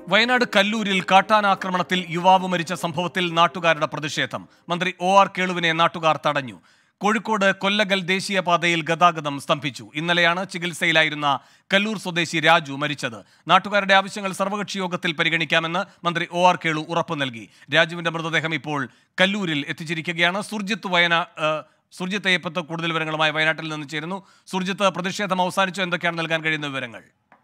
വയനാട് കല്ലൂരിൽ കാട്ടാനാക്രമണത്തിൽ യുവാവ് മരിച്ച സംഭവത്തിൽ നാട്ടുകാരുടെ പ്രതിഷേധം മന്ത്രി ഒ ആർ കേളുവിനെ നാട്ടുകാർ തടഞ്ഞു കോഴിക്കോട് കൊല്ലകൽ ദേശീയപാതയിൽ ഗതാഗതം സ്തംഭിച്ചു ഇന്നലെയാണ് ചികിത്സയിലായിരുന്ന കല്ലൂർ സ്വദേശി രാജു മരിച്ചത് നാട്ടുകാരുടെ ആവശ്യങ്ങൾ സർവകക്ഷി യോഗത്തിൽ പരിഗണിക്കാമെന്ന് മന്ത്രി ഒ ആർ കേളു ഉറപ്പു നൽകി രാജുവിന്റെ മൃതദേഹം ഇപ്പോൾ കല്ലൂരിൽ എത്തിച്ചിരിക്കുകയാണ് സുർജിത്ത് വയന ഏഹ്, സുർജിത്ത് അയ്യപ്പത്ത് കൂടുതൽ വിവരങ്ങളുമായി വയനാട്ടിൽ നിന്ന് ചേരുന്നു സുർജിത്ത് പ്രതിഷേധം അവസാനിച്ചു എന്തൊക്കെയാണ് നൽകാൻ കഴിയുന്ന വിവരങ്ങൾ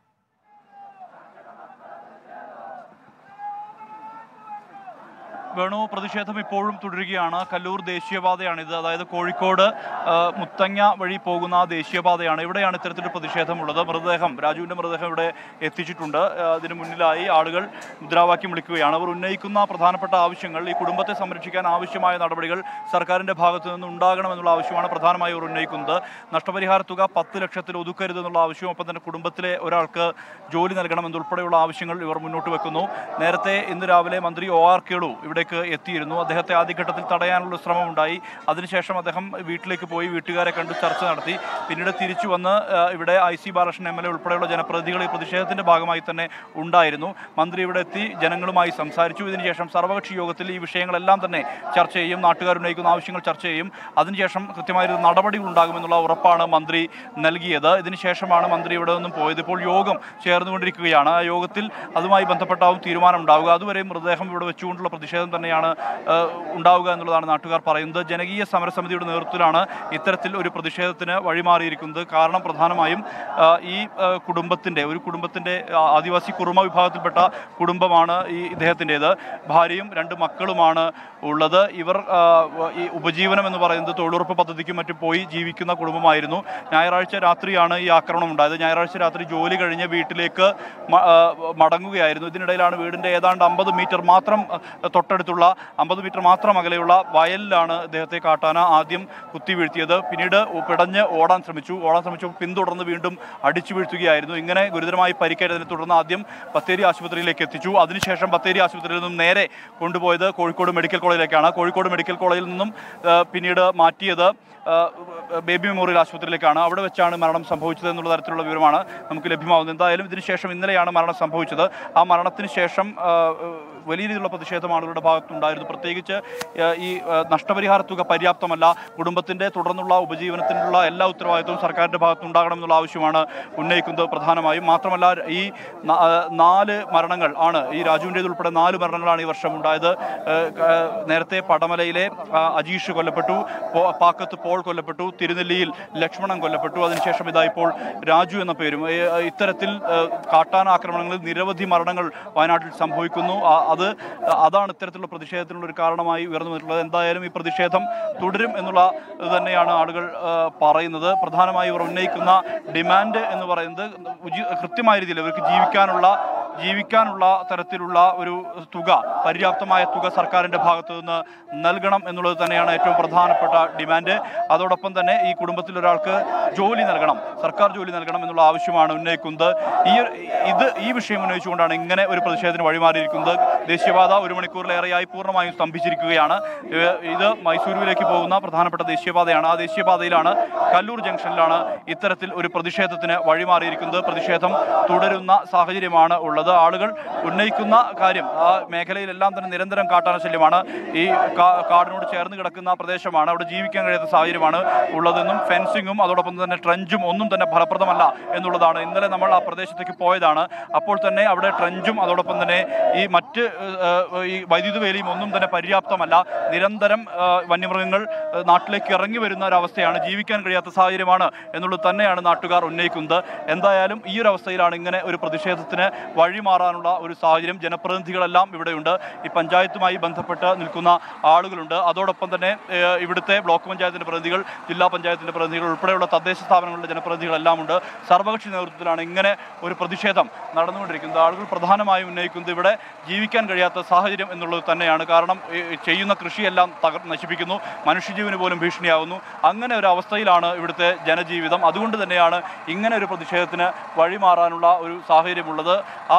വേണു പ്രതിഷേധം ഇപ്പോഴും തുടരുകയാണ് കല്ലൂർ ദേശീയപാതയാണിത് അതായത് കോഴിക്കോട് ആ, മുത്തങ്ങ വഴി പോകുന്ന ആ ദേശീയപാതയാണ് ഇവിടെയാണ് ഇത്തരത്തിലൊരു പ്രതിഷേധമുള്ളത് മൃതദേഹം രാജുവിൻ്റെ മൃതദേഹം ഇവിടെ എത്തിച്ചിട്ടുണ്ട് ആ, അതിന് മുന്നിലായി ആളുകൾ മുദ്രാവാക്യം വിളിക്കുകയാണ് അവർ ഉന്നയിക്കുന്ന പ്രധാനപ്പെട്ട ആവശ്യങ്ങൾ ഈ കുടുംബത്തെ സംരക്ഷിക്കാൻ ആവശ്യമായ നടപടികൾ സർക്കാരിൻ്റെ ഭാഗത്തു നിന്ന് ഉണ്ടാകണമെന്നുള്ള ആവശ്യമാണ് പ്രധാനമായി അവർ ഉന്നയിക്കുന്നത് നഷ്ടപരിഹാര തുക പത്ത് ലക്ഷത്തിൽ ഒതുക്കരുതെന്നുള്ള ആവശ്യവും ഒപ്പം തന്നെ കുടുംബത്തിലെ ഒരാൾക്ക് ജോലി നൽകണമെന്നുൾപ്പെടെയുള്ള ആവശ്യങ്ങൾ ഇവർ മുന്നോട്ട് വെക്കുന്നു നേരത്തെ ഇന്ന് രാവിലെ മന്ത്രി ഒ ആർ കേളു ഇവിടേക്ക് എത്തിയിരുന്നു അദ്ദേഹത്തെ ആദ്യഘട്ടത്തിൽ തടയാനുള്ള ശ്രമം ഉണ്ടായി അതിനുശേഷം അദ്ദേഹം വീട്ടിലേക്ക് പോയി വീട്ടുകാരെ കണ്ടു ചർച്ച നടത്തി പിന്നീട് തിരിച്ചു വന്ന് ആ, ഇവിടെ I C Balakrishnan M L A ഉൾപ്പെടെയുള്ള ജനപ്രതിനിധികൾ ഈ പ്രതിഷേധത്തിന്റെ ഭാഗമായി തന്നെ ഉണ്ടായിരുന്നു മന്ത്രി ഇവിടെ എത്തി ജനങ്ങളുമായി സംസാരിച്ചു ഇതിനുശേഷം സർവകക്ഷി യോഗത്തിൽ ഈ വിഷയങ്ങളെല്ലാം തന്നെ ചർച്ച ചെയ്യും നാട്ടുകാർ ഉന്നയിക്കുന്ന ആവശ്യങ്ങൾ ചർച്ച ചെയ്യും അതിനുശേഷം കൃത്യമായ നടപടികൾ ഉണ്ടാകുമെന്നുള്ള ഉറപ്പാണ് മന്ത്രി നൽകിയത് ഇതിനുശേഷമാണ് മന്ത്രി ഇവിടെ നിന്നും പോയത് ഇപ്പോൾ യോഗം ചേർന്നുകൊണ്ടിരിക്കുകയാണ് ആ യോഗത്തിൽ അതുമായി ബന്ധപ്പെട്ടാവും തീരുമാനം ഉണ്ടാവുക അതുവരെ മൃതദേഹം ഇവിടെ വെച്ചുകൊണ്ടുള്ള പ്രതിഷേധം തന്നെയാണ് ആ, ഉണ്ടാവുക എന്നുള്ളതാണ് നാട്ടുകാർ പറയുന്നത് ജനകീയ സമരസമിതിയുടെ നേതൃത്വത്തിലാണ് ഇത്തരത്തിൽ ഒരു പ്രതിഷേധത്തിന് വഴിമാറിയിരിക്കുന്നത് കാരണം പ്രധാനമായും ആ, ഈ ആ, കുടുംബത്തിൻ്റെ ഒരു കുടുംബത്തിൻ്റെ ആ, ആദിവാസി കുറുമ വിഭാഗത്തിൽപ്പെട്ട കുടുംബമാണ് ഈ ഇദ്ദേഹത്തിൻ്റേത് ഭാര്യയും രണ്ട് മക്കളുമാണ് ഉള്ളത് ഇവർ ആ, ഈ ഉപജീവനം എന്ന് പറയുന്നത് തൊഴിലുറപ്പ് പദ്ധതിക്കും മറ്റും പോയി ജീവിക്കുന്ന കുടുംബമായിരുന്നു ഞായറാഴ്ച രാത്രിയാണ് ഈ ആക്രമണം ഉണ്ടായത് ഞായറാഴ്ച രാത്രി ജോലി കഴിഞ്ഞ് വീട്ടിലേക്ക് മ- ആ, മടങ്ങുകയായിരുന്നു ഇതിനിടയിലാണ് വീടിൻ്റെ ഏതാണ്ട് അമ്പത് മീറ്റർ മാത്രം ആ, തൊട്ടടുത്തുള്ള അമ്പത് മീറ്റർ മാത്രം അകലെയുള്ള വയലിലാണ് അദ്ദേഹത്തെ കാട്ടാന ആദ്യം കുത്തി വീഴ്ത്തിയത് പിന്നീട് പിടഞ്ഞ് ഓടാൻ ശ്രമിച്ചു ഓടാൻ ശ്രമിച്ചു പിന്തുടർന്ന് വീണ്ടും അടിച്ചു വീഴ്ത്തുകയായിരുന്നു ഇങ്ങനെ ഗുരുതരമായി പരിക്കേറ്റതിനെ തുടർന്ന് ആദ്യം ബത്തേരി ആശുപത്രിയിലേക്ക് എത്തിച്ചു അതിനുശേഷം ബത്തേരി ആശുപത്രിയിൽ നിന്നും നേരെ കൊണ്ടുപോയത് കോഴിക്കോട് മെഡിക്കൽ കോളേജിലേക്കാണ് കോഴിക്കോട് മെഡിക്കൽ കോളേജിൽ നിന്നും ആ, പിന്നീട് മാറ്റിയത് ആ, ബേബി മെമ്മോറിയൽ ആശുപത്രിയിലേക്കാണ് അവിടെ വെച്ചാണ് മരണം സംഭവിച്ചത് എന്നുള്ള തരത്തിലുള്ള വിവരമാണ് നമുക്ക് ലഭ്യമാവുന്നത് എന്തായാലും ഇതിനുശേഷം ഇന്നലെയാണ് മരണം സംഭവിച്ചത് ആ മരണത്തിന് ശേഷം ആ, വലിയ രീതിയിലുള്ള പ്രതിഷേധം ആളുകളുടെ ഭാഗത്തുണ്ടായിരുന്നു പ്രത്യേകിച്ച് ആ, ഈ ആ, നഷ്ടപരിഹാര തുക പര്യാപ്തമല്ല കുടുംബത്തിൻ്റെ തുടർന്നുള്ള ഉപജീവനത്തിനുള്ള എല്ലാ ഉത്തരവാദിത്വവും സർക്കാരിൻ്റെ ഭാഗത്തുണ്ടാകണമെന്നുള്ള ആവശ്യമാണ് ഉന്നയിക്കുന്നത് പ്രധാനമായും മാത്രമല്ല ഈ ന- ആ, നാല് മരണങ്ങൾ ആണ് ഈ രാജുവിൻ്റേത് ഉൾപ്പെടെ നാല് മരണങ്ങളാണ് ഈ വർഷം ഉണ്ടായത് ആ, ക- നേരത്തെ പടമലയിലെ ആ, അജീഷ് കൊല്ലപ്പെട്ടു പോ- പാക്കത്ത് പോൾ കൊല്ലപ്പെട്ടു തിരുനെല്ലിയിൽ ലക്ഷ്മണൻ കൊല്ലപ്പെട്ടു അതിനുശേഷം ഇതാ ഇപ്പോൾ രാജു എന്ന പേരും ഏ, ഇത്തരത്തിൽ ആ, കാട്ടാന ആക്രമണങ്ങളിൽ നിരവധി മരണങ്ങൾ വയനാട്ടിൽ സംഭവിക്കുന്നു ആ, അത് അതാണ് ഇത്തരത്തിലുള്ള പ്രതിഷേധത്തിനുള്ള ഒരു കാരണമായി ഉയർന്നു വന്നിട്ടുള്ളത് എന്തായാലും ഈ പ്രതിഷേധം തുടരും എന്നുള്ള ഇത് തന്നെയാണ് ആളുകൾ ആ, പറയുന്നത് പ്രധാനമായി ഇവർ ഉന്നയിക്കുന്ന ഡിമാൻഡ് എന്ന് പറയുന്നത് ഉചി- കൃത്യമായ രീതിയിൽ ഇവർക്ക് ജീവിക്കാനുള്ള ജീവിക്കാനുള്ള തരത്തിലുള്ള ഒരു തുക പര്യാപ്തമായ തുക സർക്കാരിൻ്റെ ഭാഗത്തു നിന്ന് നൽകണം എന്നുള്ളത് തന്നെയാണ് ഏറ്റവും പ്രധാനപ്പെട്ട ഡിമാൻഡ് അതോടൊപ്പം തന്നെ ഈ കുടുംബത്തിൽ ഒരാൾക്ക് ജോലി നൽകണം സർക്കാർ ജോലി നൽകണം എന്നുള്ള ആവശ്യമാണ് ഉന്നയിക്കുന്നത് ഈ ഇത് ഈ വിഷയം ഉന്നയിച്ചുകൊണ്ടാണ് ഇങ്ങനെ ഒരു പ്രതിഷേധത്തിന് വഴിമാറിയിരിക്കുന്നത് ദേശീയപാത ഒരു മണിക്കൂറിലേറെയായി പൂർണ്ണമായും സ്തംഭിച്ചിരിക്കുകയാണ് ഏഹ് ഇത് മൈസൂരുവിലേക്ക് പോകുന്ന പ്രധാനപ്പെട്ട ദേശീയപാതയാണ് ആ ദേശീയപാതയിലാണ് കല്ലൂർ ജംഗ്ഷനിലാണ് ഇത്തരത്തിൽ ഒരു പ്രതിഷേധത്തിന് വഴിമാറിയിരിക്കുന്നത് പ്രതിഷേധം തുടരുന്ന സാഹചര്യമാണ് ഉള്ളത് ആളുകൾ ഉന്നയിക്കുന്ന കാര്യം ആ മേഖലയിലെല്ലാം തന്നെ നിരന്തരം കാട്ടാന ശല്യമാണ് ഈ കാ- കാടിനോട് ചേർന്ന് കിടക്കുന്ന പ്രദേശമാണ് അവിടെ ജീവിക്കാൻ കഴിയാത്ത സാഹചര്യമാണ് ഉള്ളതെന്നും ഫെൻസിങ്ങും അതോടൊപ്പം തന്നെ ട്രഞ്ചും ഒന്നും തന്നെ ഫലപ്രദമല്ല എന്നുള്ളതാണ് ഇന്നലെ നമ്മൾ ആ പ്രദേശത്തേക്ക് പോയതാണ് അപ്പോൾ തന്നെ അവിടെ ട്രഞ്ചും അതോടൊപ്പം തന്നെ ഈ മറ്റ് ഏഹ്, ഈ വൈദ്യുതി വേലിയും ഒന്നും തന്നെ പര്യാപ്തമല്ല നിരന്തരം ഏഹ്, വന്യമൃഗങ്ങൾ ഏഹ്, നാട്ടിലേക്ക് ഇറങ്ങി വരുന്ന ഒരവസ്ഥയാണ് ജീവിക്കാൻ കഴിയാത്ത സാഹചര്യമാണ് എന്നുള്ളത് തന്നെയാണ് നാട്ടുകാർ ഉന്നയിക്കുന്നത് എന്തായാലും ഈ ഒരു അവസ്ഥയിലാണ് ഇങ്ങനെ ഒരു പ്രതിഷേധത്തിന് വഴിമാറാനുള്ള ഒരു സാഹചര്യം ജനപ്രതിനിധികളെല്ലാം ഇവിടെയുണ്ട് ഈ പഞ്ചായത്തുമായി ബന്ധപ്പെട്ട് നിൽക്കുന്ന ആളുകളുണ്ട് അതോടൊപ്പം തന്നെ ഏഹ്, ഇവിടുത്തെ ബ്ലോക്ക് പഞ്ചായത്തിൻ്റെ പ്രതിനിധികൾ ജില്ലാ പഞ്ചായത്തിൻ്റെ പ്രതിനിധികൾ ഉൾപ്പെടെയുള്ള തദ്ദേശ സ്ഥാപനങ്ങളുടെ ജനപ്രതിനിധികളെല്ലാം ഉണ്ട് സർവകക്ഷി നേതൃത്വത്തിലാണ് ഇങ്ങനെ ഒരു പ്രതിഷേധം നടന്നുകൊണ്ടിരിക്കുന്നത് ആളുകൾ പ്രധാനമായും ഉന്നയിക്കുന്നത് ഇവിടെ ജീവിക്കാൻ കഴിയാത്ത സാഹചര്യം എന്നുള്ളത് തന്നെയാണ് കാരണം ഈ ചെയ്യുന്ന കൃഷിയെല്ലാം തകർ നശിപ്പിക്കുന്നു മനുഷ്യജീവന് പോലും ഭീഷണിയാവുന്നു അങ്ങനെ ഒരു അവസ്ഥയിലാണ് ഇവിടുത്തെ ജനജീവിതം അതുകൊണ്ട് തന്നെയാണ് ഇങ്ങനെ ഒരു പ്രതിഷേധത്തിന് വഴിമാറാനുള്ള ഒരു സാഹചര്യമുള്ളത് ആ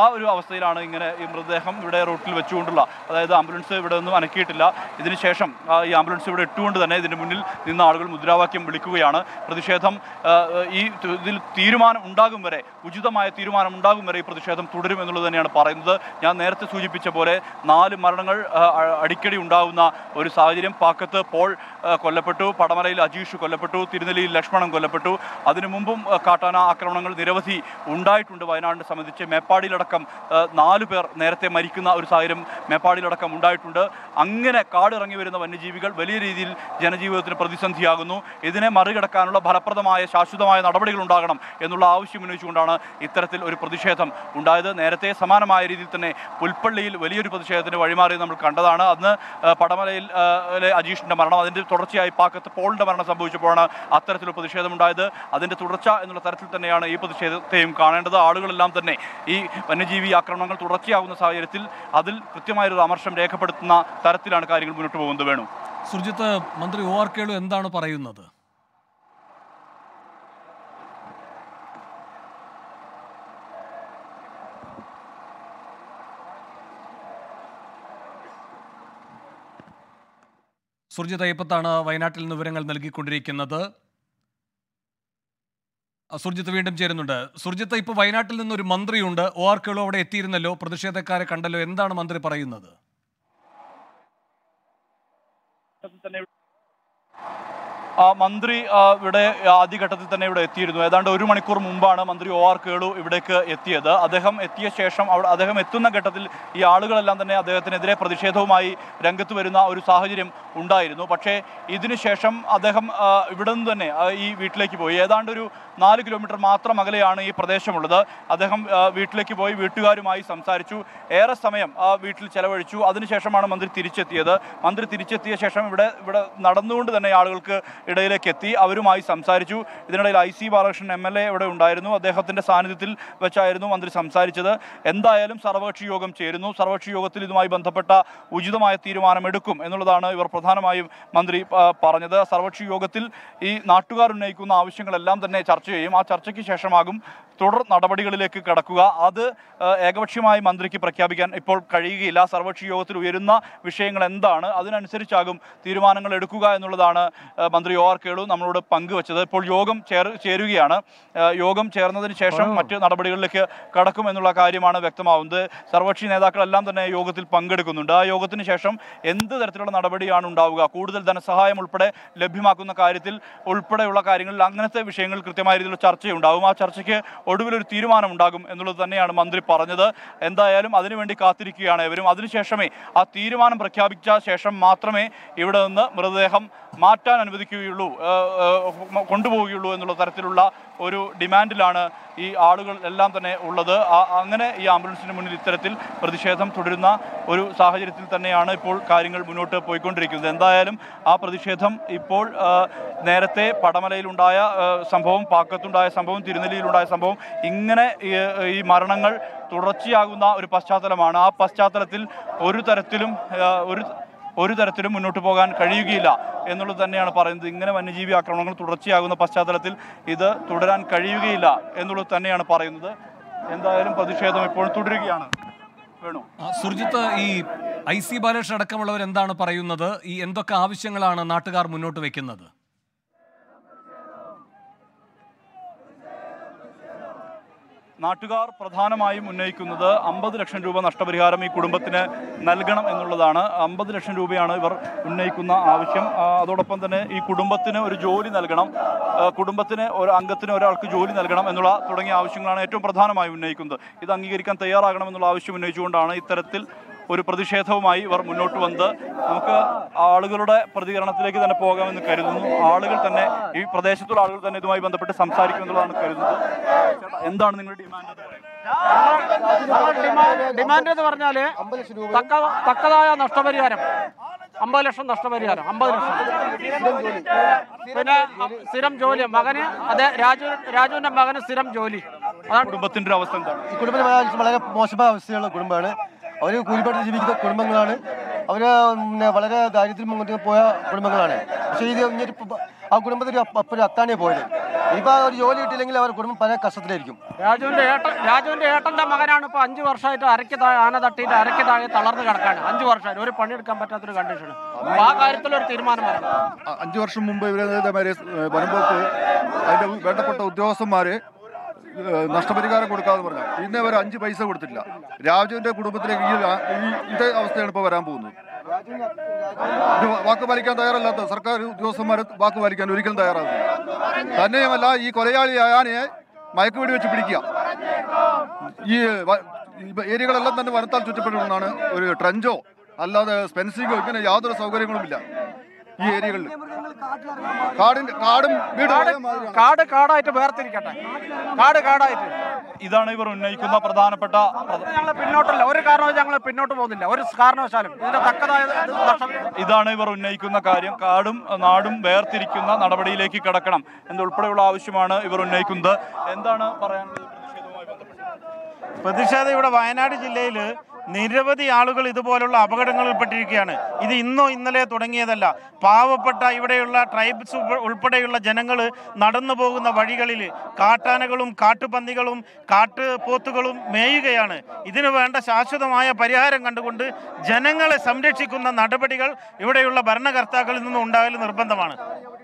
ഒരു അവസ്ഥയിലാണ് ഇങ്ങനെ ഈ മൃതദേഹം ഇവിടെ റോട്ടിൽ വെച്ചുകൊണ്ടുള്ള അതായത് ആംബുലൻസ് ഇവിടെ ഒന്നും അനക്കിയിട്ടില്ല ഇതിനുശേഷം ആ, ഈ ആംബുലൻസ് ഇവിടെ ഇട്ടുകൊണ്ട് തന്നെ ഇതിന് മുന്നിൽ നിന്ന ആളുകൾ മുദ്രാവാക്യം വിളിക്കുകയാണ് പ്രതിഷേധം ആ, ഈ തു- ഇതിൽ തീരുമാനം ഉണ്ടാകും വരെ ഉചിതമായ തീരുമാനം ഉണ്ടാകും വരെ ഈ പ്രതിഷേധം തുടരും എന്നുള്ളത് തന്നെയാണ് പറയുന്നത് ഞാൻ നേരത്തെ സൂചിപ്പിച്ച പോലെ നാല് മരണങ്ങൾ ആ, അ- അടിക്കടി ഉണ്ടാകുന്ന ഒരു സാഹചര്യം പാക്കത്ത് പോൾ ആ, കൊല്ലപ്പെട്ടു പടമലയിൽ അജീഷ് കൊല്ലപ്പെട്ടു തിരുനെല്ലിയിൽ ലക്ഷ്മണൻ കൊല്ലപ്പെട്ടു അതിനു മുമ്പും ആ, കാട്ടാന ആക്രമണങ്ങൾ നിരവധി ഉണ്ടായിട്ടുണ്ട് വയനാടിനെ സംബന്ധിച്ച് മേപ്പാടിയിലടക്കം ആ, നാല് പേർ നേരത്തെ മരിക്കുന്ന ഒരു സാഹചര്യം മേപ്പാടിയിലടക്കം ഉണ്ടായിട്ടുണ്ട് അങ്ങനെ കാടിറങ്ങി വരുന്ന വന്യജീവികൾ വലിയ രീതിയിൽ ജനജീവിതത്തിന് പ്രതിസന്ധിയാകുന്നു ഇതിനെ മറികടക്കാനുള്ള ഫലപ്രദമായ ശാശ്വതമായ നടപടികൾ ഉണ്ടാകണം എന്നുള്ള ആവശ്യം ഉന്നയിച്ചുകൊണ്ടാണ് ഇത്തരത്തിൽ ഒരു പ്രതിഷേധം ഉണ്ടായത് നേരത്തെ സമാനമായ രീതിയിൽ തന്നെ പുൽപ്പള്ളിയിൽ വലിയൊരു പ്രതിഷേധത്തിന് വഴിമാറി നമ്മൾ കണ്ടതാണ് അന്ന് ആ, പടമലയിൽ ആ, ലെ അജീഷിന്റെ മരണം അതിന്റെ തുടർച്ചയായി പാക്കത്ത് പോളിന്റെ മരണം സംഭവിച്ചപ്പോഴാണ് അത്തരത്തിലുള്ള പ്രതിഷേധമുണ്ടായത് അതിന്റെ തുടർച്ച എന്നുള്ള തരത്തിൽ തന്നെയാണ് ഈ പ്രതിഷേധത്തെയും കാണേണ്ടത് ആളുകളെല്ലാം തന്നെ ഈ വന്യജീവി ആക്രമണങ്ങൾ തുടർച്ചയാകുന്ന സാഹചര്യത്തിൽ അതിൽ കൃത്യമായൊരു അമർഷം രേഖപ്പെടുത്തുന്ന തരത്തിലാണ് കാര്യങ്ങൾ മുന്നോട്ട് പോകുന്നത് വേണു സുർജിത്ത് മന്ത്രി ഒ ആർ കേളു എന്താണ് പറയുന്നത് സുർജിത്ത് അയ്യപ്പത്താണ് വയനാട്ടിൽ നിന്ന് വിവരങ്ങൾ നൽകിക്കൊണ്ടിരിക്കുന്നത് ആ, സുർജിത്ത് വീണ്ടും ചേരുന്നുണ്ട് സുർജിത്ത് ഇപ്പോൾ വയനാട്ടിൽ നിന്നൊരു മന്ത്രിയുണ്ട് ഒ ആർ കേളു അവിടെ എത്തിയിരുന്നല്ലോ പ്രതിഷേധക്കാരെ കണ്ടല്ലോ എന്താണ് മന്ത്രി പറയുന്നത് തന്നെ ആ മന്ത്രി ആ, ഇവിടെ ആദ്യഘട്ടത്തിൽ തന്നെ ഇവിടെ എത്തിയിരുന്നു ഏതാണ്ട് ഒരു മണിക്കൂർ മുമ്പാണ് മന്ത്രി ഒ ആർ കേളു ഇവിടേക്ക് എത്തിയത് അദ്ദേഹം എത്തിയ ശേഷം അവിടെ അദ്ദേഹം എത്തുന്ന ഘട്ടത്തിൽ ഈ ആളുകളെല്ലാം തന്നെ അദ്ദേഹത്തിനെതിരെ പ്രതിഷേധവുമായി രംഗത്ത് വരുന്ന ഒരു സാഹചര്യം ഉണ്ടായിരുന്നു പക്ഷേ ഇതിനുശേഷം അദ്ദേഹം ആ, ഇവിടെ നിന്ന് തന്നെ ആ, ഈ വീട്ടിലേക്ക് പോയി ഏതാണ്ട് ഒരു നാല് കിലോമീറ്റർ മാത്രം അകലെയാണ് ഈ പ്രദേശമുള്ളത് അദ്ദേഹം ആ, വീട്ടിലേക്ക് പോയി വീട്ടുകാരുമായി സംസാരിച്ചു ഏറെ സമയം ആ വീട്ടിൽ ചെലവഴിച്ചു അതിനുശേഷമാണ് മന്ത്രി തിരിച്ചെത്തിയത് മന്ത്രി തിരിച്ചെത്തിയ ശേഷം ഇവിടെ ഇവിടെ നടന്നുകൊണ്ട് തന്നെ ആളുകൾക്ക് ഇടയിലേക്ക് എത്തി അവരുമായി സംസാരിച്ചു ഇതിനിടയിൽ I C Balakrishnan M L A ഇവിടെ ഉണ്ടായിരുന്നു അദ്ദേഹത്തിന്റെ സാന്നിധ്യത്തിൽ വെച്ചായിരുന്നു മന്ത്രി സംസാരിച്ചത് എന്തായാലും സർവകക്ഷി യോഗം ചേരുന്നു സർവകക്ഷി യോഗത്തിൽ ഇതുമായി ബന്ധപ്പെട്ട ഉചിതമായ തീരുമാനമെടുക്കും എന്നുള്ളതാണ് ഇവർ പ്രധാനമായും മന്ത്രി ആ, പറഞ്ഞത് സർവകക്ഷി യോഗത്തിൽ ഈ നാട്ടുകാർ ഉന്നയിക്കുന്ന ആവശ്യങ്ങളെല്ലാം തന്നെ ചർച്ച ചെയ്യും ആ ചർച്ചയ്ക്ക് ശേഷമാകും തുടർ നടപടികളിലേക്ക് കടക്കുക അത് ആ, ഏകപക്ഷീയമായി മന്ത്രിക്ക് പ്രഖ്യാപിക്കാൻ ഇപ്പോൾ കഴിയുകയില്ല സർവകക്ഷി യോഗത്തിൽ ഉയരുന്ന വിഷയങ്ങൾ എന്താണ് അതിനനുസരിച്ചാകും തീരുമാനങ്ങൾ എടുക്കുക എന്നുള്ളതാണ് ആ, മന്ത്രി ഒ ആർ കേളു നമ്മളോട് പങ്കുവച്ചത് ഇപ്പോൾ യോഗം ചേർ ചേരുകയാണ് ആ, യോഗം ചേർന്നതിന് ശേഷം മറ്റ് നടപടികളിലേക്ക് കടക്കും എന്നുള്ള കാര്യമാണ് വ്യക്തമാവുന്നത് സർവകക്ഷി നേതാക്കളെല്ലാം തന്നെ യോഗത്തിൽ പങ്കെടുക്കുന്നുണ്ട് ആ യോഗത്തിന് ശേഷം എന്ത് തരത്തിലുള്ള നടപടിയാണ് ഉണ്ടാവുക കൂടുതൽ ധനസഹായം ഉൾപ്പെടെ ലഭ്യമാക്കുന്ന കാര്യത്തിൽ ഉൾപ്പെടെയുള്ള കാര്യങ്ങളിൽ അങ്ങനത്തെ വിഷയങ്ങൾ കൃത്യമായ രീതിയിൽ ചർച്ചയുണ്ടാവും ആ ചർച്ചയ്ക്ക് ഒടുവിലൊരു തീരുമാനം ഉണ്ടാകും എന്നുള്ളത് തന്നെയാണ് മന്ത്രി പറഞ്ഞത് എന്തായാലും അതിനുവേണ്ടി കാത്തിരിക്കുകയാണ് ഇവരും അതിനുശേഷമേ ആ തീരുമാനം പ്രഖ്യാപിച്ച ശേഷം മാത്രമേ ഇവിടെ നിന്ന് മൃതദേഹം മാറ്റാൻ അനുവദിക്കുകയുള്ളൂ ഏഹ്, ഏഹ്, കൊണ്ടുപോവുകയുള്ളൂ എന്നുള്ള തരത്തിലുള്ള ഒരു ഡിമാൻഡിലാണ് ഈ ആളുകൾ എല്ലാം തന്നെ ഉള്ളത് ആ- അങ്ങനെ ഈ ആംബുലൻസിന് മുന്നിൽ ഇത്തരത്തിൽ പ്രതിഷേധം തുടരുന്ന ഒരു സാഹചര്യത്തിൽ തന്നെയാണ് ഇപ്പോൾ കാര്യങ്ങൾ മുന്നോട്ട് പോയിക്കൊണ്ടിരിക്കുന്നത് എന്തായാലും ആ പ്രതിഷേധം ഇപ്പോൾ ആ, നേരത്തെ പടമലയിലുണ്ടായ ആ, സംഭവം പാക്കത്തുണ്ടായ സംഭവം തിരുനെല്ലിയിലുണ്ടായ സംഭവം ഇങ്ങനെ ഈ- ഈ മരണങ്ങൾ തുടർച്ചയാകുന്ന ഒരു പശ്ചാത്തലമാണ് ആ പശ്ചാത്തലത്തിൽ ഒരു തരത്തിലും ആ, ഒരു ഒരു തരത്തിലും മുന്നോട്ട് പോകാൻ കഴിയുകയില്ല എന്നുള്ളത് തന്നെയാണ് പറയുന്നത് ഇങ്ങനെ വന്യജീവി ആക്രമണങ്ങൾ തുടർച്ചയാകുന്ന പശ്ചാത്തലത്തിൽ ഇത് തുടരാൻ കഴിയുകയില്ല എന്നുള്ളത് തന്നെയാണ് പറയുന്നത് എന്തായാലും പ്രതിഷേധം ഇപ്പോൾ തുടരുകയാണ് വേണു ആ, സുർജിത്ത് ഈ ഐ സി ബാലകൃഷ്ണൻ അടക്കമുള്ളവർ എന്താണ് പറയുന്നത് ഈ എന്തൊക്കെ ആവശ്യങ്ങളാണ് നാട്ടുകാർ മുന്നോട്ട് വെക്കുന്നത് നാട്ടുകാർ പ്രധാനമായും ഉന്നയിക്കുന്നത് അമ്പത് ലക്ഷം രൂപ നഷ്ടപരിഹാരം ഈ കുടുംബത്തിന് നൽകണം എന്നുള്ളതാണ് അമ്പത് ലക്ഷം രൂപയാണ് ഇവർ ഉന്നയിക്കുന്ന ആവശ്യം ആ, അതോടൊപ്പം തന്നെ ഈ കുടുംബത്തിന് ഒരു ജോലി നൽകണം ആ, കുടുംബത്തിന് ഒരു അംഗത്തിന് ഒരാൾക്ക് ജോലി നൽകണം എന്നുള്ള തുടങ്ങിയ ആവശ്യങ്ങളാണ് ഏറ്റവും പ്രധാനമായും ഉന്നയിക്കുന്നത് ഇത് അംഗീകരിക്കാൻ തയ്യാറാകണം എന്നുള്ള ആവശ്യം ഉന്നയിച്ചുകൊണ്ടാണ് ഇത്തരത്തിൽ ഒരു പ്രതിഷേധവുമായി ഇവർ മുന്നോട്ട് വന്നത് നമുക്ക് ആളുകളുടെ പ്രതികരണത്തിലേക്ക് തന്നെ പോകാമെന്ന് കരുതുന്നു ആളുകൾ തന്നെ ഈ പ്രദേശത്തുള്ള ആളുകൾ തന്നെ ഇതുമായി ബന്ധപ്പെട്ട് സംസാരിക്കുമെന്നുള്ളതാണ് കരുതുന്നത് ചേട്ടാ, എന്താണ് നിങ്ങളുടെ ഡിമാൻഡ് എന്ന് പറയുന്നത് ഞങ്ങൾ ഡിമാൻഡ് ഡിമാൻഡ് എന്ന് പറഞ്ഞാല് തക്ക തക്കതായ നഷ്ടപരിഹാരം അമ്പത് ലക്ഷം നഷ്ടപരിഹാരം അമ്പത് ലക്ഷം പിന്നെ അ- സ്ഥിരം ജോലി മകന് അതെ രാജു രാജുവിന്റെ മകന് സ്ഥിരം ജോലി അതാണ് കുടുംബത്തിന്റെ ഒരു അവസ്ഥ എന്താണ് ഈ കുടുംബം വളരെ മോശമായ അവസ്ഥയുള്ള കുടുംബമാണ് അവർ കൂലിപ്പണിക്ക് ജീവിക്കുന്ന കുടുംബങ്ങളാണ് അവർ പിന്നെ വളരെ ദാരിദ്ര്യം മുന്നോട്ട് പോയ കുടുംബങ്ങളാണ് പക്ഷേ ഇത് ഇങ്ങനൊരു പ- ആ കുടുംബത്തിൽ ഒരു അപ്പ- ഒരു അത്താണിയെ പോയത് ഇനിയിപ്പോൾ ആ ഒരു ജോലി കിട്ടിയില്ലെങ്കിൽ അവർ കുടുംബം പല കഷ്ടത്തിലായിരിക്കും രാജുവിന്റെ ഏട്ടൻ രാജുവിന്റെ ഏട്ടന്റെ മകനാണ് ഇപ്പൊ അഞ്ചു വർഷമായിട്ട് അരക്ക് താഴെ ആന തട്ടിയിട്ട് അരക്ക് താഴെ തളർന്ന് കിടക്കാണ് അഞ്ചു വർഷമായിട്ട് ഒരു പണിയെടുക്കാൻ പറ്റാത്തൊരു കണ്ടീഷൻ അപ്പൊ ആ കാര്യത്തിൽ ഒരു തീരുമാനം വരണം അ- അഞ്ച് വർഷം മുമ്പ് ഇവരെ ഇതേമാതിരി ഏഹ്, വനംവകുപ്പ് അതിന്റെ ഉ- വേണ്ടപ്പെട്ട ഉദ്യോഗസ്ഥന്മാര് ഏഹ്, നഷ്ടപരിഹാരം കൊടുക്കാന്ന് പറഞ്ഞു പിന്നെ അവർ അഞ്ച് പൈസ കൊടുത്തിട്ടില്ല രാജുവിന്റെ കുടുംബത്തിലേക്ക് ഈ ആ- ഈ ഇതേ അവസ്ഥയാണ് ഇപ്പോൾ വരാൻ പോകുന്നത് ഇത് വാക്ക് പാലിക്കാൻ തയ്യാറല്ലാത്ത സർക്കാർ ഉദ്യോഗസ്ഥന്മാർ വാക്ക് പാലിക്കാൻ ഒരിക്കലും തയ്യാറാകുന്നു തന്നെയുമല്ല ഈ കൊലയാളിയായ ആനയെ മയക്കുവെടി വെച്ച് പിടിക്കുക ഈ വ- ഈ ഏരിയകളെല്ലാം തന്നെ വനത്താൽ ചുറ്റപ്പെട്ടിരുന്നതാണ് ഒരു ട്രഞ്ചോ അല്ലാതെ സ്പെൻസിങ്ങോ ഇങ്ങനെ യാതൊരു സൗകര്യങ്ങളുമില്ല ഈ ഏരിയകളിൽ കാടിന്റെ കാടും വീടും ഒരേ മാതിരിയാണ്. കാട് കാടായിട്ട് വേർതിരിക്കട്ടെ കാട് കാടായിട്ട് ഇതാണ് ഇവർ ഉന്നയിക്കുന്ന പ്രധാനപ്പെട്ട പ്രധ- ഞങ്ങൾ പിന്നോട്ടല്ല ഒരു കാരണവശാലും ഞങ്ങൾ പിന്നോട്ട് പോകുന്നില്ല ഒരു കാരണവശാലും ഇതിന്റെ തക്കതായ ഇത് നഷ്ടം ഇതാണ് ഇവർ ഉന്നയിക്കുന്ന കാര്യം കാടും അഹ്, നാടും വേർതിരിക്കുന്ന നടപടിയിലേക്ക് കടക്കണം എന്നുൾപ്പെടെയുള്ള ആവശ്യമാണ് ഇവർ ഉന്നയിക്കുന്നത് എന്താണ് പറയാനുള്ളത് പ്രതിഷേധവുമായി ബന്ധപ്പെട്ട് പ്രതിഷേധം ഇവിടെ വയനാട് ജില്ലയിൽ നിരവധി ആളുകൾ ഇതുപോലുള്ള അപകടങ്ങളിൽപ്പെട്ടിരിക്കുകയാണ് ഇത് ഇന്നോ ഇന്നലെ തുടങ്ങിയതല്ല പാവപ്പെട്ട ഇവിടെയുള്ള ട്രൈബ്സ് ഉൾപ്പെ- ഉൾപ്പെടെയുള്ള ജനങ്ങൾ നടന്നു പോകുന്ന വഴികളിൽ കാട്ടാനകളും കാട്ടുപന്നികളും കാട്ടുപോത്തുകളും മേയുകയാണ് ഇതിനു വേണ്ട ശാശ്വതമായ പരിഹാരം കണ്ടുകൊണ്ട് ജനങ്ങളെ സംരക്ഷിക്കുന്ന നടപടികൾ ഇവിടെയുള്ള ഭരണകർത്താക്കളിൽ നിന്നും ഉണ്ടാകൽ നിർബന്ധമാണ്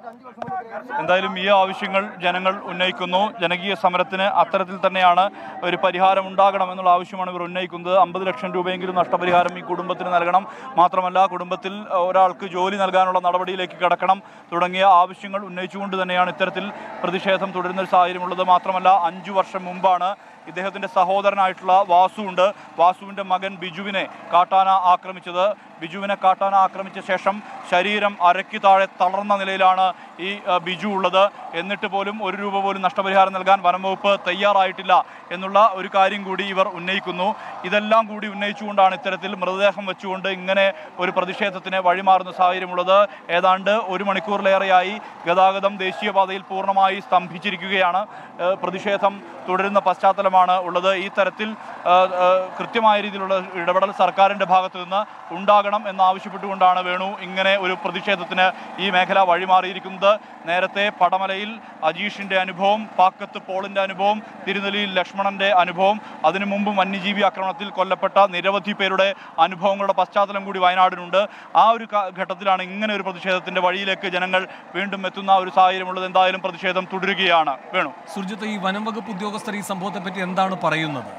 എന്തായാലും ഈ ആവശ്യങ്ങൾ ജനങ്ങൾ ഉന്നയിക്കുന്നു ജനകീയ സമരത്തിന് അത്തരത്തിൽ തന്നെയാണ് ഒരു പരിഹാരം ഉണ്ടാകണം എന്നുള്ള ആവശ്യമാണ് ഇവർ ഉന്നയിക്കുന്നത് അമ്പത് ലക്ഷം രൂപയെങ്കിലും നഷ്ടപരിഹാരം ഈ കുടുംബത്തിന് നൽകണം മാത്രമല്ല കുടുംബത്തിൽ ഒരാൾക്ക് ജോലി നൽകാനുള്ള നടപടിയിലേക്ക് കടക്കണം തുടങ്ങിയ ആവശ്യങ്ങൾ ഉന്നയിച്ചുകൊണ്ട് തന്നെയാണ് ഇത്തരത്തിൽ പ്രതിഷേധം തുടരുന്ന ഒരു സാഹചര്യമുള്ളത് മാത്രമല്ല അഞ്ചു വർഷം മുമ്പാണ് ഇദ്ദേഹത്തിൻ്റെ സഹോദരനായിട്ടുള്ള വാസു ഉണ്ട് വാസുവിൻ്റെ മകൻ ബിജുവിനെ കാട്ടാന ആക്രമിച്ചത് ബിജുവിനെ കാട്ടാന ആക്രമിച്ച ശേഷം ശരീരം അരയ്ക്ക് താഴെ തളർന്ന നിലയിലാണ് ഈ ആ, ബിജു ഉള്ളത് എന്നിട്ട് പോലും ഒരു രൂപ പോലും നഷ്ടപരിഹാരം നൽകാൻ വനംവകുപ്പ് തയ്യാറായിട്ടില്ല എന്നുള്ള ഒരു കാര്യം കൂടി ഇവർ ഉന്നയിക്കുന്നു ഇതെല്ലാം കൂടി ഉന്നയിച്ചുകൊണ്ടാണ് ഇത്തരത്തിൽ മൃതദേഹം വെച്ചുകൊണ്ട് ഇങ്ങനെ ഒരു പ്രതിഷേധത്തിന് വഴിമാറുന്ന സാഹചര്യമുള്ളത് ഏതാണ്ട് ഒരു മണിക്കൂറിലേറെയായി ഗതാഗതം ദേശീയപാതയിൽ പൂർണ്ണമായി സ്തംഭിച്ചിരിക്കുകയാണ് ഏഹ് പ്രതിഷേധം തുടരുന്ന പശ്ചാത്തലമാണ് ഉള്ളത് ഈ തരത്തിൽ ഏഹ്, ഏഹ്, കൃത്യമായ രീതിയിലുള്ള ഇടപെടൽ സർക്കാരിൻ്റെ ഭാഗത്ത് നിന്ന് ഉണ്ടാകണം എന്നാവശ്യപ്പെട്ടുകൊണ്ടാണ് വേണു ഇങ്ങനെ ഒരു പ്രതിഷേധത്തിന് ഈ മേഖല വഴിമാറിയിരിക്കുന്നത് നേരത്തെ പടമലയിൽ അജീഷിൻ്റെ അനുഭവം പാക്കത്ത് പോളിൻ്റെ അനുഭവം തിരുനെല്ലിയിൽ ലക്ഷ്മണൻ്റെ അനുഭവം അതിനു മുമ്പ് വന്യജീവി ആക്രമണത്തിൽ കൊല്ലപ്പെട്ട നിരവധി പേരുടെ അനുഭവങ്ങളുടെ പശ്ചാത്തലം കൂടി വയനാടിനുണ്ട് ആ ഒരു ക- ഘട്ടത്തിലാണ് ഇങ്ങനെ ഒരു പ്രതിഷേധത്തിൻ്റെ വഴിയിലേക്ക് ജനങ്ങൾ വീണ്ടും എത്തുന്ന ഒരു സാഹചര്യമുള്ളത് എന്തായാലും പ്രതിഷേധം തുടരുകയാണ് വേണു സുർജിത്ത് ഈ വനം വകുപ്പ് ഉദ്യോഗസ്ഥർ ഈ സംഭവത്തെ പറ്റി എന്താണ് പറയുന്നത്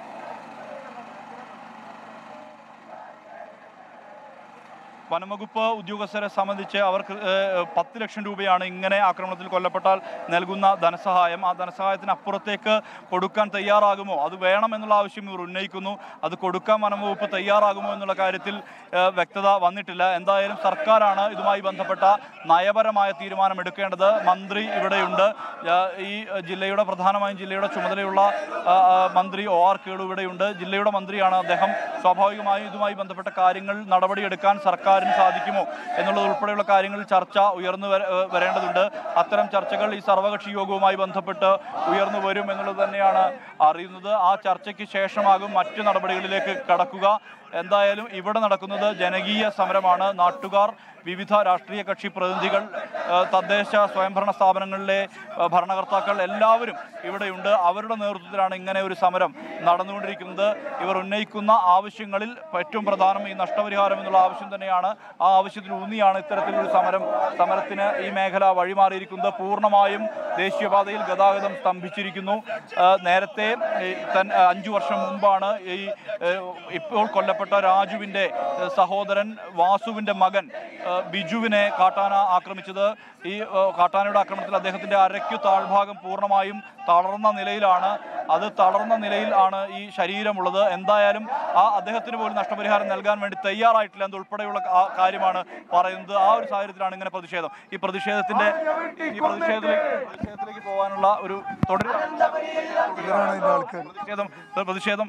വനംവകുപ്പ് ഉദ്യോഗസ്ഥരെ സംബന്ധിച്ച് അവർക്ക് ഏഹ്, പത്ത് ലക്ഷം രൂപയാണ് ഇങ്ങനെ ആക്രമണത്തിൽ കൊല്ലപ്പെട്ടാൽ നൽകുന്ന ധനസഹായം ആ ധനസഹായത്തിന് അപ്പുറത്തേക്ക് കൊടുക്കാൻ തയ്യാറാകുമോ അത് വേണം എന്നുള്ള ആവശ്യം ഇവർ ഉന്നയിക്കുന്നു അത് കൊടുക്കാൻ വനംവകുപ്പ് തയ്യാറാകുമോ എന്നുള്ള കാര്യത്തിൽ ഏഹ്, വ്യക്തത വന്നിട്ടില്ല എന്തായാലും സർക്കാരാണ് ഇതുമായി ബന്ധപ്പെട്ട നയപരമായ തീരുമാനം എടുക്കേണ്ടത് മന്ത്രി ഇവിടെയുണ്ട് ഏഹ്, ഈ ജില്ലയുടെ പ്രധാനമായും ജില്ലയുടെ ചുമതലയുള്ള ആ, ആ, മന്ത്രി ഒ ആർ കേളു ഇവിടെയുണ്ട് ജില്ലയുടെ മന്ത്രിയാണ് അദ്ദേഹം സ്വാഭാവികമായും ഇതുമായി ബന്ധപ്പെട്ട കാര്യങ്ങൾ നടപടിയെടുക്കാൻ സർക്കാരിന് സാധിക്കുമോ എന്നുള്ളത് ഉൾപ്പെടെയുള്ള കാര്യങ്ങളിൽ ചർച്ച ഉയർന്നു വര- ഏഹ് വരേണ്ടതുണ്ട് അത്തരം ചർച്ചകൾ ഈ സർവകക്ഷി യോഗവുമായി ബന്ധപ്പെട്ട് ഉയർന്നു വരും എന്നുള്ളത് തന്നെയാണ് അറിയുന്നത് ആ ചർച്ചയ്ക്ക് ശേഷമാകും മറ്റു നടപടികളിലേക്ക് കടക്കുക എന്തായാലും ഇവിടെ നടക്കുന്നത് ജനകീയ സമരമാണ് നാട്ടുകാർ വിവിധ രാഷ്ട്രീയ കക്ഷി പ്രതിനിധികൾ ഏഹ് തദ്ദേശ സ്വയംഭരണ സ്ഥാപനങ്ങളിലെ ഏഹ് ഭരണകർത്താക്കൾ എല്ലാവരും ഇവിടെയുണ്ട് അവരുടെ നേതൃത്വത്തിലാണ് ഇങ്ങനെ ഒരു സമരം നടന്നുകൊണ്ടിരിക്കുന്നത് ഇവർ ഉന്നയിക്കുന്ന ആവശ്യങ്ങളിൽ ഏറ്റവും പ്രധാനം ഈ നഷ്ടപരിഹാരം എന്നുള്ള ആവശ്യം തന്നെയാണ് ആ ആവശ്യത്തിൽ ഊന്നിയാണ് ഇത്തരത്തിലൊരു സമരം സമരത്തിന് ഈ മേഖല വഴിമാറിയിരിക്കുന്നത് പൂർണ്ണമായും ദേശീയപാതയിൽ ഗതാഗതം സ്തംഭിച്ചിരിക്കുന്നു ഏഹ് നേരത്തെ ഈ തൻ അഞ്ചു വർഷം മുമ്പാണ് ഈ ഏഹ് ഇപ്പോൾ കൊല്ലപ്പെട്ട രാജുവിൻ്റെ ഏഹ് സഹോദരൻ വാസുവിൻ്റെ മകൻ ഏഹ് ബിജുവിനെ കാട്ടാന ആക്രമിച്ചത് ഈ ഏഹ് കാട്ടാനയുടെ ആക്രമണത്തിൽ അദ്ദേഹത്തിൻ്റെ അരയ്ക്കു താഴ്ഭാഗം പൂർണ്ണമായും തളർന്ന നിലയിലാണ് അത് തളർന്ന നിലയിൽ ആണ് ഈ ശരീരമുള്ളത് എന്തായാലും ആ അദ്ദേഹത്തിന് പോലും നഷ്ടപരിഹാരം നൽകാൻ വേണ്ടി തയ്യാറായിട്ടില്ല എന്നുൾപ്പെടെയുള്ള ആ- കാര്യമാണ് പറയുന്നത് ആ ഒരു സാഹചര്യത്തിലാണ് ഇങ്ങനെ പ്രതിഷേധം ഈ പ്രതിഷേധത്തിന്റെ ഈ പ്രതിഷേധത്തിലേക്ക് പ്രതിഷേധത്തിലേക്ക് പോകാനുള്ള ഒരു തുടർ പ്രതിഷേധം പ്രതിഷേധം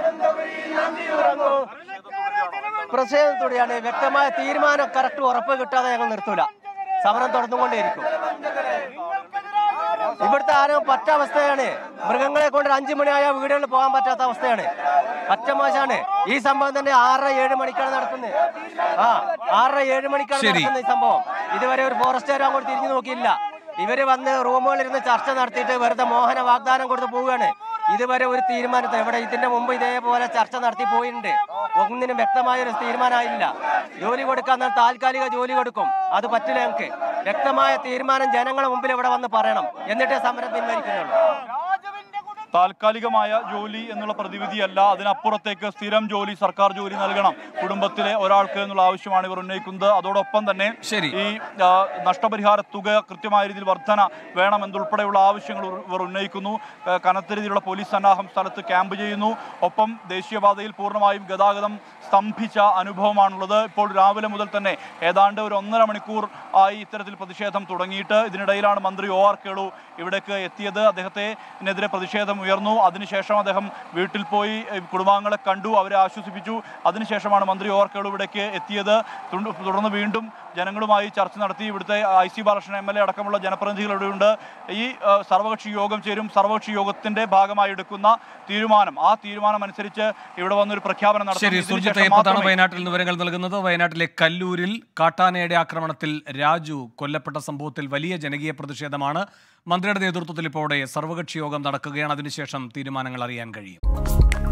പ്രതിഷേധത്തോടെയാണ് വ്യക്തമായ തീരുമാനം കറക്റ്റ് ഉറപ്പ് കിട്ടാതെ ഞങ്ങൾ നിർത്തൂല സമരം തുടർന്നുകൊണ്ടേയിരിക്കും ഇവിടുത്തെ ആരും പറ്റ അവസ്ഥയാണ് മൃഗങ്ങളെ കൊണ്ട് അഞ്ചു മണിയായ വീടുകളിൽ പോകാൻ പറ്റാത്ത അവസ്ഥയാണ് പറ്റ മോശമാണ് ഈ സംഭവം തന്നെ ആറര ഏഴ് മണിക്കാണ് നടക്കുന്നത് ആ ആറര ഏഴ് മണിക്കാണ് ശരി. നടക്കുന്നത് ഈ സംഭവം ഇതുവരെ ഒരു ഫോറസ്റ്റുകാരും അങ്ങോട്ട് തിരിഞ്ഞു നോക്കിയില്ല ഇവര് വന്ന് റൂമുകളിരുന്ന് ചർച്ച നടത്തിയിട്ട് വെറുതെ മോഹന വാഗ്ദാനം കൊടുത്ത് പോവുകയാണ് ഇതുവരെ ഒരു തീരുമാനത്തിൽ ഇവിടെ ഇതിന്റെ മുമ്പ് ഇതേപോലെ ചർച്ച നടത്തി പോയിട്ടുണ്ട് ഒന്നിനും വ്യക്തമായ ഒരു തീരുമാനമായില്ല ജോലി കൊടുക്കാൻ നേരം താൽക്കാലിക ജോലി കൊടുക്കും അത് പറ്റില്ല ഞങ്ങൾക്ക് വ്യക്തമായ തീരുമാനം ജനങ്ങളെ മുമ്പിൽ ഇവിടെ വന്ന് പറയണം എന്നിട്ടേ സമരം പിൻവലിക്കുന്നുള്ളൂ താൽക്കാലികമായ ജോലി എന്നുള്ള പ്രതിവിധിയല്ല അതിനപ്പുറത്തേക്ക് സ്ഥിരം ജോലി സർക്കാർ ജോലി നൽകണം കുടുംബത്തിലെ ഒരാൾക്ക് എന്നുള്ള ആവശ്യമാണ് ഇവർ ഉന്നയിക്കുന്നത് അതോടൊപ്പം തന്നെ ശരി. ഈ ആ, നഷ്ടപരിഹാര തുക കൃത്യമായ രീതിയിൽ വർധന വേണമെന്നുൾപ്പെടെയുള്ള ആവശ്യങ്ങൾ ഇവർ- ഇവർ ഉന്നയിക്കുന്നു ആ, കനത്ത രീതിയിലുള്ള പോലീസ് സന്നാഹം സ്ഥലത്ത് ക്യാമ്പ് ചെയ്യുന്നു ഒപ്പം ദേശീയപാതയിൽ പൂർണ്ണമായും ഗതാഗതം സ്തംഭിച്ച അനുഭവമാണുള്ളത് ഇപ്പോൾ രാവിലെ മുതൽ തന്നെ ഏതാണ്ട് ഒരു ഒന്നര മണിക്കൂർ ആയി ഇത്തരത്തിൽ പ്രതിഷേധം തുടങ്ങിയിട്ട് ഇതിനിടയിലാണ് മന്ത്രി ഒ ആർ കേളു ഇവിടേക്ക് എത്തിയത് അദ്ദേഹത്തിനെതിരെ പ്രതിഷേധം ഉയർന്നു അതിനുശേഷം അദ്ദേഹം വീട്ടിൽ പോയി ഏഹ്, കുടുംബാംഗങ്ങളെ കണ്ടു അവരെ ആശ്വസിപ്പിച്ചു അതിനുശേഷമാണ് മന്ത്രി ഒ ആർ കേളു ഇവിടേക്ക് എത്തിയത് തുണ്ട്- തുടർന്ന് വീണ്ടും ജനങ്ങളുമായി ചർച്ച നടത്തി ഇവിടുത്തെ I C Balakrishnan M L A അടക്കമുള്ള ജനപ്രതിനിധികൾ ഇവിടെയുണ്ട് ഈ ഏഹ്, സർവകക്ഷി യോഗം ചേരും സർവകക്ഷി യോഗത്തിന്റെ ഭാഗമായി എടുക്കുന്ന തീരുമാനം ആ തീരുമാനം അനുസരിച്ച് ഇവിടെ വന്നൊരു പ്രഖ്യാപനം നടത്തും. ശരി ഇതിന് സുർജിത്ത് ശേഷം എപ്പത്താണ് മാത്രമേ- വയനാട്ടിൽ നിന്ന് വിവരങ്ങൾ നൽകുന്നത് വയനാട്ടിലെ കല്ലൂരിൽ കാട്ടാനയുടെ ആക്രമണത്തിൽ രാജു കൊല്ലപ്പെട്ട സംഭവത്തിൽ വലിയ ജനകീയ പ്രതിഷേധമാണ് മന്ത്രിയുടെ നേതൃത്വത്തിൽ ഇപ്പോൾ അവിടെ സർവകക്ഷി യോഗം നടക്കുകയാണ് അതിനുശേഷം തീരുമാനങ്ങൾ അറിയാൻ കഴിയും